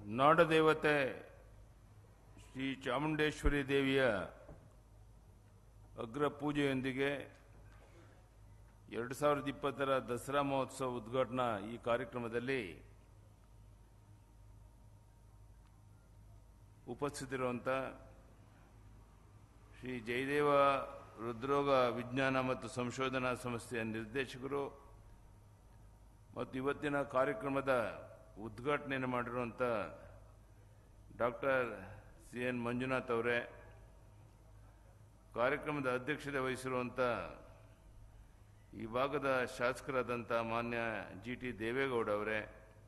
ನಾಡದೇವತೆ ಶ್ರೀ ಚಾಮುಂಡೇಶ್ವರಿ ದೇವಿಯ ಅಗ್ರ ಪೂಜೆಯೊಂದಿಗೆ ಎರಡು ಸಾವಿರದ ಇಪ್ಪತ್ತರ ದಸರಾ ಮಹೋತ್ಸವ ಉದ್ಘಾಟನಾ ಈ ಕಾರ್ಯಕ್ರಮದಲ್ಲಿ ಉಪಸ್ಥಿತಿರುವಂಥ ಶ್ರೀ ಜಯದೇವ ಹೃದ್ರೋಗ ವಿಜ್ಞಾನ ಮತ್ತು ಸಂಶೋಧನಾ ಸಂಸ್ಥೆಯ ನಿರ್ದೇಶಕರು ಮತ್ತು ಇವತ್ತಿನ ಕಾರ್ಯಕ್ರಮದ ಉದ್ಘಾಟನೆಯನ್ನು ಮಾಡಿರುವಂಥ ಡಾಕ್ಟರ್ ಸಿ ಎನ್ ಮಂಜುನಾಥ್ ಅವರೇ ಕಾರ್ಯಕ್ರಮದ ಅಧ್ಯಕ್ಷತೆ ವಹಿಸಿರುವಂಥ ಈ ಭಾಗದ ಶಾಸಕರಾದಂಥ ಮಾನ್ಯ ಜಿ ಟಿ ದೇವೇಗೌಡ ಅವರೇ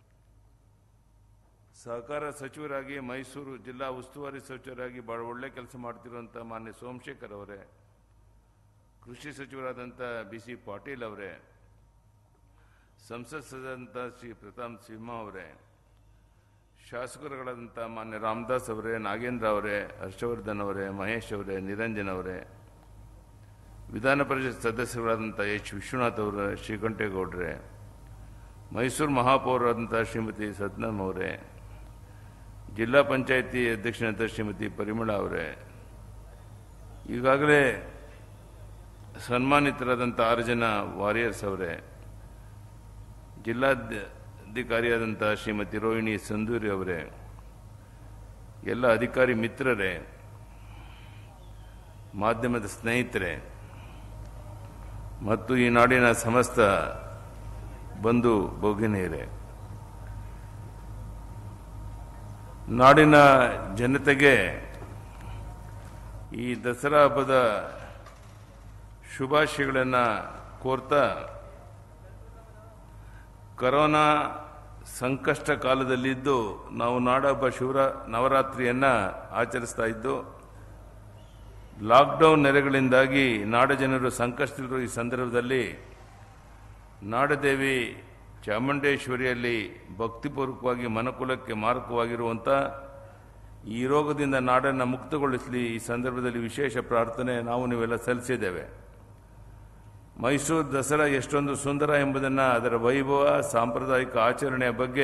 ಸಹಕಾರ ಸಚಿವರಾಗಿ ಮೈಸೂರು ಜಿಲ್ಲಾ ಉಸ್ತುವಾರಿ ಸಚಿವರಾಗಿ ಬಹಳ ಒಳ್ಳೆ ಕೆಲಸ ಮಾಡ್ತಿರುವಂಥ ಮಾನ್ಯ ಸೋಮಶೇಖರ್ ಅವರೇ ಕೃಷಿ ಸಚಿವರಾದಂಥ ಬಿ ಸಿ ಪಾಟೀಲ್ ಅವರೇ ಸಂಸತ್ ಸದಸ್ಯರಾದಂಥ ಶ್ರೀ ಪ್ರತಾಪ್ ಸಿಂಹ ಅವರೇ ಶಾಸಕರುಗಳಾದಂಥ ಮಾನ್ಯ ರಾಮದಾಸ್ ಅವರೇ ನಾಗೇಂದ್ರ ಅವರೇ ಹರ್ಷವರ್ಧನ್ ಅವರೇ ಮಹೇಶ್ ಅವರೇ ನಿರಂಜನ್ ಅವರೇ ವಿಧಾನ ಪರಿಷತ್ ಸದಸ್ಯರಾದಂಥ ಎಚ್ ವಿಶ್ವನಾಥ್ ಅವರೇ ಶ್ರೀಕಂಠೇಗೌಡ್ರೆ ಮೈಸೂರು ಮಹಾಪೌರರಾದಂಥ ಶ್ರೀಮತಿ ಸದ್ನಮ್ ಅವರೇ ಜಿಲ್ಲಾ ಪಂಚಾಯಿತಿ ಅಧ್ಯಕ್ಷರಾದಂಥ ಶ್ರೀಮತಿ ಪರಿಮಳ ಅವರೇ ಈಗಾಗಲೇ ಸನ್ಮಾನಿತರಾದಂಥ ಆರು ಜನ ವಾರಿಯರ್ಸ್ ಅವರೇ ಜಿಲ್ಲಾಧಿಕಾರಿಯಾದಂಥ ಶ್ರೀಮತಿ ರೋಹಿಣಿ ಸಂದೂರಿ ಅವರೇ ಎಲ್ಲ ಅಧಿಕಾರಿ ಮಿತ್ರರೇ ಮಾಧ್ಯಮದ ಸ್ನೇಹಿತರೆ ಮತ್ತು ಈ ನಾಡಿನ ಸಮಸ್ತ ಬಂಧು ಭಗಿನಿಯರೇ ನಾಡಿನ ಜನತೆಗೆ ಈ ದಸರಾ ಹಬ್ಬದ ಶುಭಾಶಯಗಳನ್ನು ಕೋರ್ತಾ ಕರೋನಾ ಸಂಕಷ್ಟ ಕಾಲದಲ್ಲಿದ್ದು ನಾವು ನಾಡಹಬ್ಬ ಶಿವರ ನವರಾತ್ರಿಯನ್ನು ಆಚರಿಸ್ತಾ ಇದ್ದು ಲಾಕ್ಡೌನ್ ನೆರೆಗಳಿಂದಾಗಿ ನಾಡ ಜನರು ಸಂಕಷ್ಟದಲ್ಲಿರುವ ಈ ಸಂದರ್ಭದಲ್ಲಿ ನಾಡದೇವಿ ಚಾಮುಂಡೇಶ್ವರಿಯಲ್ಲಿ ಭಕ್ತಿಪೂರ್ವಕವಾಗಿ ಮನಕುಲಕ್ಕೆ ಮಾರಕವಾಗಿರುವಂಥ ಈ ರೋಗದಿಂದ ನಾಡನ್ನು ಮುಕ್ತಗೊಳಿಸಲಿ ಈ ಸಂದರ್ಭದಲ್ಲಿ ವಿಶೇಷ ಪ್ರಾರ್ಥನೆ ನಾವು ನೀವೆಲ್ಲ ಸಲ್ಲಿಸಿದ್ದೇವೆ ಮೈಸೂರು ದಸರಾ ಎಷ್ಟೊಂದು ಸುಂದರ ಎಂಬುದನ್ನು ಅದರ ವೈಭವ ಸಾಂಪ್ರದಾಯಿಕ ಆಚರಣೆಯ ಬಗ್ಗೆ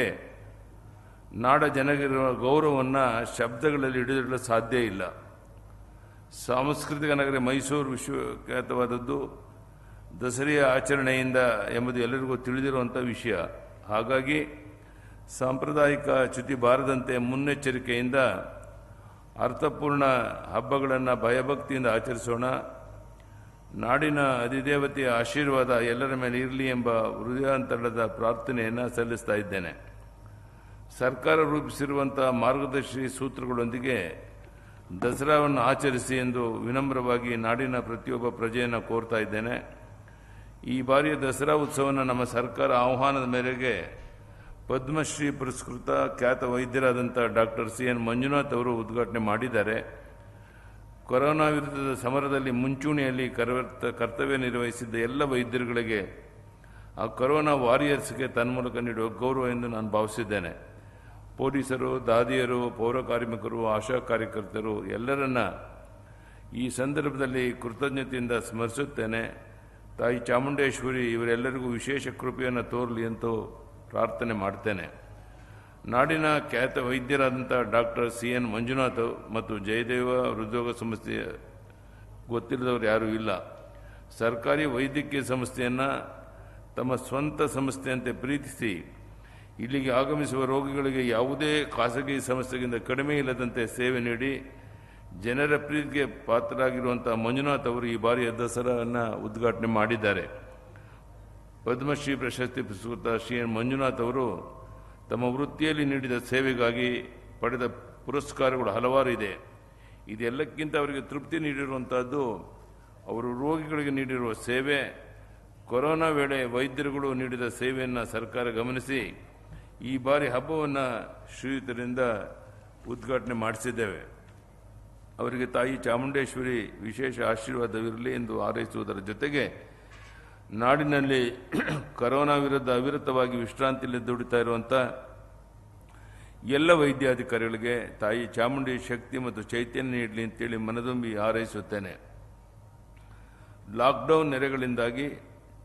ನಾಡ ಜನಗಿರುವ ಗೌರವವನ್ನು ಶಬ್ದಗಳಲ್ಲಿ ಹಿಡಿದಿಡಲು ಸಾಧ್ಯ ಇಲ್ಲ ಸಾಂಸ್ಕೃತಿಕ ನಗರಿ ಮೈಸೂರು ವಿಶ್ವಖ್ಯಾತವಾದದ್ದು ದಸರೆಯ ಆಚರಣೆಯಿಂದ ಎಂಬುದು ಎಲ್ಲರಿಗೂ ತಿಳಿದಿರುವಂಥ ವಿಷಯ ಹಾಗಾಗಿ ಸಾಂಪ್ರದಾಯಿಕ ಚ್ಯುತಿ ಬಾರದಂತೆ ಮುನ್ನೆಚ್ಚರಿಕೆಯಿಂದ ಅರ್ಥಪೂರ್ಣ ಹಬ್ಬಗಳನ್ನು ಭಯಭಕ್ತಿಯಿಂದ ಆಚರಿಸೋಣ ನಾಡಿನ ಅಧಿದೇವತೆಯ ಆಶೀರ್ವಾದ ಎಲ್ಲರ ಮೇಲೆ ಇರಲಿ ಎಂಬ ಹೃದಯಾಂತರದ ಪ್ರಾರ್ಥನೆಯನ್ನು ಸಲ್ಲಿಸ್ತಾ ಇದ್ದೇನೆ ಸರ್ಕಾರ ರೂಪಿಸಿರುವಂತಹ ಮಾರ್ಗದರ್ಶಿ ಸೂತ್ರಗಳೊಂದಿಗೆ ದಸರಾವನ್ನು ಆಚರಿಸಿ ಎಂದು ವಿನಮ್ರವಾಗಿ ನಾಡಿನ ಪ್ರತಿಯೊಬ್ಬ ಪ್ರಜೆಯನ್ನು ಕೋರ್ತಾ ಇದ್ದೇನೆ ಈ ಬಾರಿಯ ದಸರಾ ಉತ್ಸವವನ್ನು ನಮ್ಮ ಸರ್ಕಾರ ಆಹ್ವಾನದ ಮೇರೆಗೆ ಪದ್ಮಶ್ರೀ ಪುರಸ್ಕೃತ ಖ್ಯಾತ ವೈದ್ಯರಾದಂಥ ಡಾಕ್ಟರ್ ಸಿ ಎನ್ ಮಂಜುನಾಥ್ ಅವರು ಉದ್ಘಾಟನೆ ಮಾಡಿದ್ದಾರೆ ಕೊರೋನಾ ವಿರುದ್ಧದ ಸಮರದಲ್ಲಿ ಮುಂಚೂಣಿಯಲ್ಲಿ ಕರ್ವರ್ತ ಕರ್ತವ್ಯ ನಿರ್ವಹಿಸಿದ್ದ ಎಲ್ಲ ವೈದ್ಯರುಗಳಿಗೆ ಆ ಕೊರೋನಾ ವಾರಿಯರ್ಸ್ಗೆ ತನ್ಮೂಲಕ ನೀಡುವ ಗೌರವ ಎಂದು ನಾನು ಭಾವಿಸಿದ್ದೇನೆ ಪೊಲೀಸರು ದಾದಿಯರು ಪೌರ ಕಾರ್ಮಿಕರು ಆಶಾ ಕಾರ್ಯಕರ್ತರು ಎಲ್ಲರನ್ನ ಈ ಸಂದರ್ಭದಲ್ಲಿ ಕೃತಜ್ಞತೆಯಿಂದ ಸ್ಮರಿಸುತ್ತೇನೆ ತಾಯಿ ಚಾಮುಂಡೇಶ್ವರಿ ಇವರೆಲ್ಲರಿಗೂ ವಿಶೇಷ ಕೃಪೆಯನ್ನು ತೋರಲಿ ಎಂದು ಪ್ರಾರ್ಥನೆ ಮಾಡ್ತೇನೆ ನಾಡಿನ ಖ್ಯಾತ ವೈದ್ಯರಾದಂಥ ಡಾಕ್ಟರ್ ಸಿ ಎನ್ ಮಂಜುನಾಥ್ ಮತ್ತು ಜಯದೇವ ಹೃದ್ರೋಗ ಸಂಸ್ಥೆಯ ಗೊತ್ತಿಲ್ಲದವರು ಯಾರೂ ಇಲ್ಲ ಸರ್ಕಾರಿ ವೈದ್ಯಕೀಯ ಸಂಸ್ಥೆಯನ್ನು ತಮ್ಮ ಸ್ವಂತ ಸಂಸ್ಥೆಯಂತೆ ಪ್ರೀತಿಸಿ ಇಲ್ಲಿಗೆ ಆಗಮಿಸುವ ರೋಗಿಗಳಿಗೆ ಯಾವುದೇ ಖಾಸಗಿ ಸಂಸ್ಥೆಗಿಂತ ಕಡಿಮೆ ಇಲ್ಲದಂತೆ ಸೇವೆ ನೀಡಿ ಜನರ ಪ್ರೀತಿಗೆ ಪಾತ್ರರಾಗಿರುವಂಥ ಮಂಜುನಾಥ್ ಅವರು ಈ ಬಾರಿಯ ದಸರಾವನ್ನು ಉದ್ಘಾಟನೆ ಮಾಡಿದ್ದಾರೆ ಪದ್ಮಶ್ರೀ ಪ್ರಶಸ್ತಿ ಪುರಸ್ಕೃತ ಶ್ರೀ ಎನ್ ಮಂಜುನಾಥ್ ಅವರು ತಮ್ಮ ವೃತ್ತಿಯಲ್ಲಿ ನೀಡಿದ ಸೇವೆಗಾಗಿ ಪಡೆದ ಪುರಸ್ಕಾರಗಳು ಹಲವಾರು ಇದೆ ಇದೆಲ್ಲಕ್ಕಿಂತ ಅವರಿಗೆ ತೃಪ್ತಿ ನೀಡಿರುವಂತಹದ್ದು ಅವರು ರೋಗಿಗಳಿಗೆ ನೀಡಿರುವ ಸೇವೆ ಕೊರೋನಾ ವೇಳೆ ವೈದ್ಯರುಗಳು ನೀಡಿದ ಸೇವೆಯನ್ನು ಸರ್ಕಾರ ಗಮನಿಸಿ ಈ ಬಾರಿ ಹಬ್ಬವನ್ನು ಶ್ರೀಯುತರಿಂದ ಉದ್ಘಾಟನೆ ಮಾಡಿಸಿದ್ದೇವೆ ಅವರಿಗೆ ತಾಯಿ ಚಾಮುಂಡೇಶ್ವರಿ ವಿಶೇಷ ಆಶೀರ್ವಾದವಿರಲಿ ಎಂದು ಹಾರೈಸುವುದರ ಜೊತೆಗೆ ನಾಡಿನಲ್ಲಿ ಕರೋನಾ ವಿರುದ್ಧ ಅವಿರತವಾಗಿ ವಿಶ್ರಾಂತಿಯಲ್ಲಿ ದುಡಿತಾ ಇರುವಂಥ ಎಲ್ಲ ವೈದ್ಯಾಧಿಕಾರಿಗಳಿಗೆ ತಾಯಿ ಚಾಮುಂಡಿ ಶಕ್ತಿ ಮತ್ತು ಚೈತನ್ಯ ನೀಡಲಿ ಅಂತೇಳಿ ಮನದುಂಬಿ ಹಾರೈಸುತ್ತೇನೆ ಲಾಕ್ಡೌನ್ ನೆರೆಗಳಿಂದಾಗಿ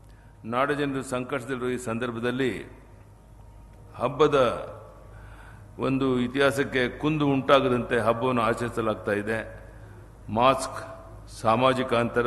ನಾಡ ಜನರು ಸಂಕಷ್ಟದಲ್ಲಿರುವ ಈ ಸಂದರ್ಭದಲ್ಲಿ ಹಬ್ಬದ ಒಂದು ಇತಿಹಾಸಕ್ಕೆ ಕುಂದು ಉಂಟಾಗದಂತೆ ಹಬ್ಬವನ್ನು ಆಚರಿಸಲಾಗ್ತಾ ಇದೆ ಮಾಸ್ಕ್ ಸಾಮಾಜಿಕ ಅಂತರ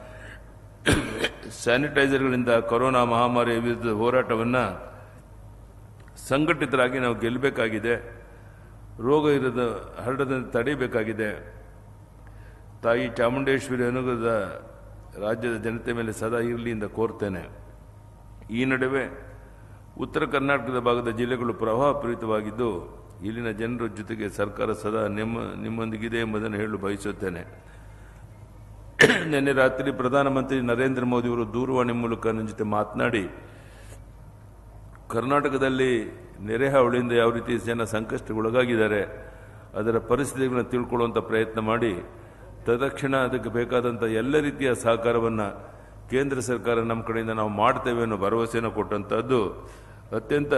ಸ್ಯಾನಿಟೈಸರ್ಗಳಿಂದ ಕೊರೋನಾ ಮಹಾಮಾರಿಯ ವಿರುದ್ಧ ಹೋರಾಟವನ್ನು ಸಂಘಟಿತರಾಗಿ ನಾವು ಗೆಲ್ಲಬೇಕಾಗಿದೆ ರೋಗ ಇರದ ಹರಡದಂತೆ ತಡೆಯಬೇಕಾಗಿದೆ ತಾಯಿ ಚಾಮುಂಡೇಶ್ವರಿ ಅನುಗ್ರಹದ ರಾಜ್ಯದ ಜನತೆ ಮೇಲೆ ಸದಾ ಇರಲಿ ಎಂದು ಕೋರ್ತೇನೆ ಈ ನಡುವೆ ಉತ್ತರ ಕರ್ನಾಟಕದ ಭಾಗದ ಜಿಲ್ಲೆಗಳು ಪ್ರವಾಹ ಪೀಡಿತವಾಗಿದ್ದು ಇಲ್ಲಿನ ಜನರ ಜೊತೆಗೆ ಸರ್ಕಾರ ಸದಾ ನಿಮ್ಮ ನಿಮ್ಮೊಂದಿಗಿದೆ ಎಂಬುದನ್ನು ಹೇಳಲು ಬಯಸುತ್ತೇನೆ ನಿನ್ನೆ ರಾತ್ರಿ ಪ್ರಧಾನಮಂತ್ರಿ ನರೇಂದ್ರ ಮೋದಿಯವರು ದೂರವಾಣಿ ಮೂಲಕ ನನ್ನ ಜೊತೆ ಮಾತನಾಡಿ ಕರ್ನಾಟಕದಲ್ಲಿ ನೆರೆ ಹಾವಳಿಯಿಂದ ಯಾವ ರೀತಿ ಜನ ಸಂಕಷ್ಟಗೊಳಗಾಗಿದ್ದಾರೆ ಅದರ ಪರಿಸ್ಥಿತಿಗಳನ್ನು ತಿಳ್ಕೊಳ್ಳುವಂಥ ಪ್ರಯತ್ನ ಮಾಡಿ ತತ್ಕ್ಷಣ ಅದಕ್ಕೆ ಬೇಕಾದಂಥ ಎಲ್ಲ ರೀತಿಯ ಸಹಕಾರವನ್ನು ಕೇಂದ್ರ ಸರ್ಕಾರ ನಮ್ಮ ಕಡೆಯಿಂದ ನಾವು ಮಾಡ್ತೇವೆ ಅನ್ನೋ ಭರವಸೆಯನ್ನು ಕೊಟ್ಟಂಥದ್ದು ಅತ್ಯಂತ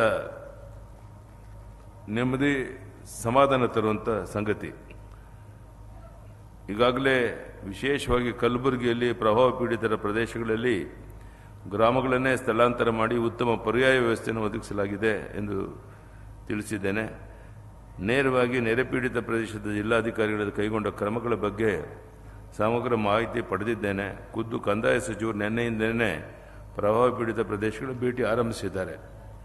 ನೆಮ್ಮದಿ ಸಮಾಧಾನ ತರುವಂಥ ಸಂಗತಿ ಈಗಾಗಲೇ ವಿಶೇಷವಾಗಿ ಕಲಬುರಗಿಯಲ್ಲಿ ಪ್ರವಾಹ ಪೀಡಿತರ ಪ್ರದೇಶಗಳಲ್ಲಿ ಗ್ರಾಮಗಳನ್ನೇ ಸ್ಥಳಾಂತರ ಮಾಡಿ ಉತ್ತಮ ಪರ್ಯಾಯ ವ್ಯವಸ್ಥೆಯನ್ನು ಒದಗಿಸಲಾಗಿದೆ ಎಂದು ತಿಳಿಸಿದ್ದೇನೆ ನೇರವಾಗಿ ನೆರೆ ಪೀಡಿತ ಪ್ರದೇಶದ ಜಿಲ್ಲಾಧಿಕಾರಿಗಳ ಕೈಗೊಂಡ ಕ್ರಮಗಳ ಬಗ್ಗೆ ಸಮಗ್ರ ಮಾಹಿತಿ ಪಡೆದಿದ್ದೇನೆ ಖುದ್ದು ಕಂದಾಯ ಸಚಿವರು ನಿನ್ನೆಯಿಂದಲೇ ಪ್ರವಾಹ ಪೀಡಿತ ಪ್ರದೇಶಗಳ ಭೇಟಿ ಆರಂಭಿಸಿದ್ದಾರೆ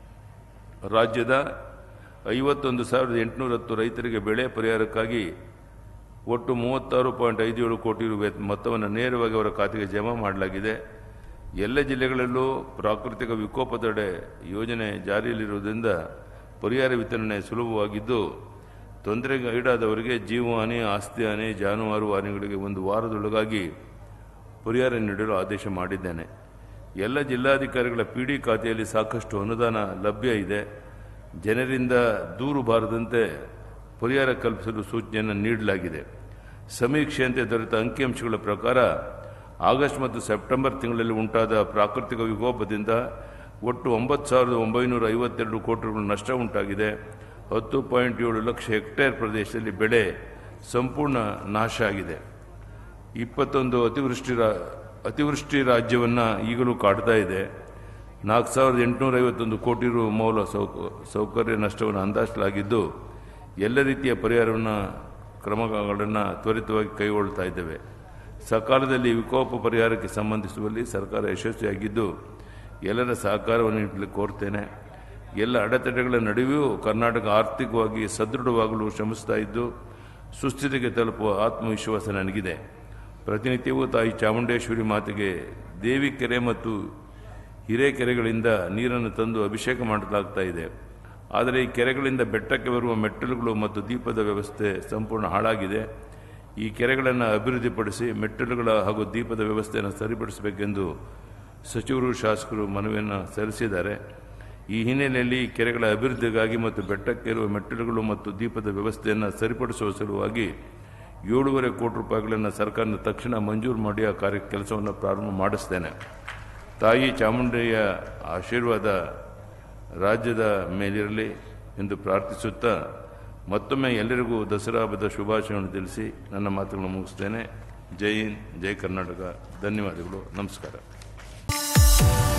ರಾಜ್ಯದ ಐವತ್ತೊಂದು ಸಾವಿರದ ಎಂಟುನೂರ ಹತ್ತು ರೈತರಿಗೆ ಬೆಳೆ ಪರಿಹಾರಕ್ಕಾಗಿ ಒಟ್ಟು ಮೂವತ್ತಾರು ಪಾಯಿಂಟ್ ಐದು ಏಳು ಕೋಟಿ ರು ಮೊತ್ತವನ್ನು ನೇರವಾಗಿ ಅವರ ಖಾತೆಗೆ ಜಮಾ ಮಾಡಲಾಗಿದೆ ಎಲ್ಲ ಜಿಲ್ಲೆಗಳಲ್ಲೂ ಪ್ರಾಕೃತಿಕ ವಿಕೋಪ ತಡೆ ಯೋಜನೆ ಜಾರಿಯಲ್ಲಿರುವುದರಿಂದ ಪರಿಹಾರ ವಿತರಣೆ ಸುಲಭವಾಗಿದ್ದು ತೊಂದರೆಗೆ ಈಡಾದವರಿಗೆ ಜೀವಹಾನಿ ಆಸ್ತಿ ಹಾನಿ ಜಾನುವಾರು ಹಾನಿಗಳಿಗೆ ಒಂದು ವಾರದೊಳಗಾಗಿ ಪರಿಹಾರ ನೀಡಲು ಆದೇಶ ಮಾಡಿದ್ದೇನೆ ಎಲ್ಲ ಜಿಲ್ಲಾಧಿಕಾರಿಗಳ ಪಿಡಿ ಖಾತೆಯಲ್ಲಿ ಸಾಕಷ್ಟು ಅನುದಾನ ಲಭ್ಯ ಇದೆ ಜನರಿಂದ ದೂರು ಬಾರದಂತೆ ಪರಿಹಾರ ಕಲ್ಪಿಸಲು ಸೂಚನೆಯನ್ನು ನೀಡಲಾಗಿದೆ ಸಮೀಕ್ಷೆಯಂತೆ ದೊರೆತ ಅಂಕಿಅಂಶಗಳ ಪ್ರಕಾರ ಆಗಸ್ಟ್ ಮತ್ತು ಸೆಪ್ಟೆಂಬರ್ ತಿಂಗಳಲ್ಲಿ ಉಂಟಾದ ಪ್ರಾಕೃತಿಕ ವಿಕೋಪದಿಂದ ಒಟ್ಟು ಒಂಬತ್ತು ಸಾವಿರದ ಒಂಬೈನೂರ ಐವತ್ತೆರಡು ಕೋಟಿ ರೂಪಾಯಿ ನಷ್ಟ ಉಂಟಾಗಿದೆ ಹತ್ತು ಪಾಯಿಂಟ್ ಏಳು ಲಕ್ಷ ಹೆಕ್ಟೇರ್ ಪ್ರದೇಶದಲ್ಲಿ ಬೆಳೆ ಸಂಪೂರ್ಣ ನಾಶ ಆಗಿದೆ ಇಪ್ಪತ್ತೊಂದು ಅತಿವೃಷ್ಟಿ ರಾ- ಅತಿವೃಷ್ಟಿ ರಾಜ್ಯವನ್ನು ಈಗಲೂ ಕಾಡ್ತಾ ಇದೆ ನಾಲ್ಕು ಸಾವಿರದ ಎಂಟುನೂರ ಐವತ್ತೊಂದು ಕೋಟಿ ರು ಮೌಲ ಸೌಕ ಸೌಕರ್ಯ ನಷ್ಟವನ್ನು ಅಂದಾಜಿಸಲಾಗಿದ್ದು ಎಲ್ಲ ರೀತಿಯ ಪರಿಹಾರವನ್ನು ಕ್ರಮಗಳನ್ನು ತ್ವರಿತವಾಗಿ ಕೈಗೊಳ್ತಾ ಇದ್ದೇವೆ ಸಕಾಲದಲ್ಲಿ ವಿಕೋಪ ಪರಿಹಾರಕ್ಕೆ ಸಂಬಂಧಿಸುವಲ್ಲಿ ಸರ್ಕಾರ ಯಶಸ್ವಿಯಾಗಿದ್ದು ಎಲ್ಲರ ಸಹಕಾರವನ್ನು ನೀಡಲು ಕೋರ್ತೇನೆ ಎಲ್ಲ ಅಡೆತಡೆಗಳ ನಡುವೆಯೂ ಕರ್ನಾಟಕ ಆರ್ಥಿಕವಾಗಿ ಸದೃಢವಾಗಲು ಶ್ರಮಿಸ್ತಾ ಇದ್ದು ಸುಸ್ಥಿತಿಗೆ ತಲುಪುವ ಆತ್ಮವಿಶ್ವಾಸ ನನಗಿದೆ ಪ್ರತಿನಿತ್ಯವೂ ತಾಯಿ ಚಾಮುಂಡೇಶ್ವರಿ ಮಾತೆಗೆ ದೇವಿ ಕೆರೆ ಮತ್ತು ಹಿರೇಕೆರೆಗಳಿಂದ ನೀರನ್ನು ತಂದು ಅಭಿಷೇಕ ಮಾಡಲಾಗ್ತಾ ಇದೆ ಆದರೆ ಈ ಕೆರೆಗಳಿಂದ ಬೆಟ್ಟಕ್ಕೆ ಬರುವ ಮೆಟ್ಟಲುಗಳು ಮತ್ತು ದೀಪದ ವ್ಯವಸ್ಥೆ ಸಂಪೂರ್ಣ ಹಾಳಾಗಿದೆ ಈ ಕೆರೆಗಳನ್ನು ಅಭಿವೃದ್ಧಿಪಡಿಸಿ ಮೆಟ್ಟಲುಗಳ ಹಾಗೂ ದೀಪದ ವ್ಯವಸ್ಥೆಯನ್ನು ಸರಿಪಡಿಸಬೇಕೆಂದು ಸಚಿವರು ಶಾಸಕರು ಮನವಿಯನ್ನು ಸಲ್ಲಿಸಿದ್ದಾರೆ ಈ ಹಿನ್ನೆಲೆಯಲ್ಲಿ ಈ ಕೆರೆಗಳ ಅಭಿವೃದ್ಧಿಗಾಗಿ ಮತ್ತು ಬೆಟ್ಟಕ್ಕೇರುವ ಮೆಟ್ಟಿಲುಗಳು ಮತ್ತು ದೀಪದ ವ್ಯವಸ್ಥೆಯನ್ನು ಸರಿಪಡಿಸುವ ಸಲುವಾಗಿ ಏಳೂವರೆ ಕೋಟಿ ರೂಪಾಯಿಗಳನ್ನು ಸರ್ಕಾರದ ತಕ್ಷಣ ಮಂಜೂರು ಮಾಡಿ ಆ ಕಾರ್ಯ ಕೆಲಸವನ್ನು ಪ್ರಾರಂಭ ಮಾಡಿಸ್ತೇನೆ ತಾಯಿ ಚಾಮುಂಡಿಯ ಆಶೀರ್ವಾದ ರಾಜ್ಯದ ಮೇಲಿರಲಿ ಎಂದು ಪ್ರಾರ್ಥಿಸುತ್ತಾ ಮತ್ತೊಮ್ಮೆ ಎಲ್ಲರಿಗೂ ದಸರಾ ಹಬ್ಬದ ಶುಭಾಶಯವನ್ನು ತಿಳಿಸಿ ನನ್ನ ಮಾತುಗಳನ್ನು ಮುಗಿಸ್ತೇನೆ ಜೈ ಹಿಂದ್ ಜೈ ಕರ್ನಾಟಕ ಧನ್ಯವಾದಗಳು ನಮಸ್ಕಾರ